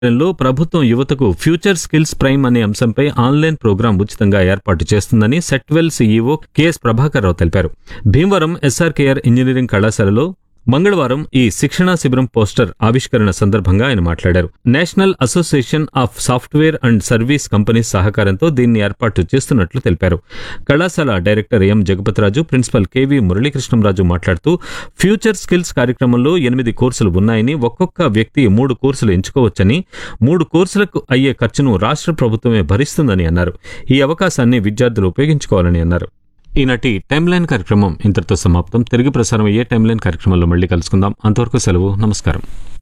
లో ప్రభుత్వం యువతకు ఫ్యూచర్ స్కిల్స్ ప్రైమ్ అనే అంశంపై ఆన్లైన్ ప్రోగ్రాం ఉచితంగా ఏర్పాటు చేస్తుందని సెట్వెల్ సీఈఓ కెఎస్ ప్రభాకర్ రావు తెలిపారు భీమవరం ఎస్ఆర్కేఆర్ ఇంజనీరింగ్ కళాశాలలో మంగళవారం ఈ శిక్షణా శిబిరం పోస్టర్ ఆవిష్కరణ సందర్భంగా ఆయన మాట్లాడారు National Association of Software and Service Companies సహకారంతో దీన్ని ఏర్పాటు చేస్తున్నట్లు తెలిపారు కళాశాల director M Jagapathiraju principal KV Muralikrishnamraju మాట్లాడుతూ ఫ్యూచర్ స్కిల్స్ కార్యక్రమంలో ఎనిమిది కోర్సులు ఉన్నాయని ఒక్కొక్క వ్యక్తి మూడు కోర్సులు ఎంచుకోవచ్చని మూడు కోర్సులకు అయ్యే ఖర్చును రాష్ట్ర ప్రభుత్వమే భరిస్తుందని అన్నారు ఈ అవకాశాన్ని విద్యార్థులు ఉపయోగించుకోవాలని అన్నారు ఈనాటి టైమ్ లైన్ కార్యక్రమం ఇంతటితో సమాప్తం తిరిగి ప్రసారం అయ్యే టైమ్ లైన్ కార్యక్రమంలో మళ్ళీ కలుసుకుందాం అంతవరకు సెలవు నమస్కారం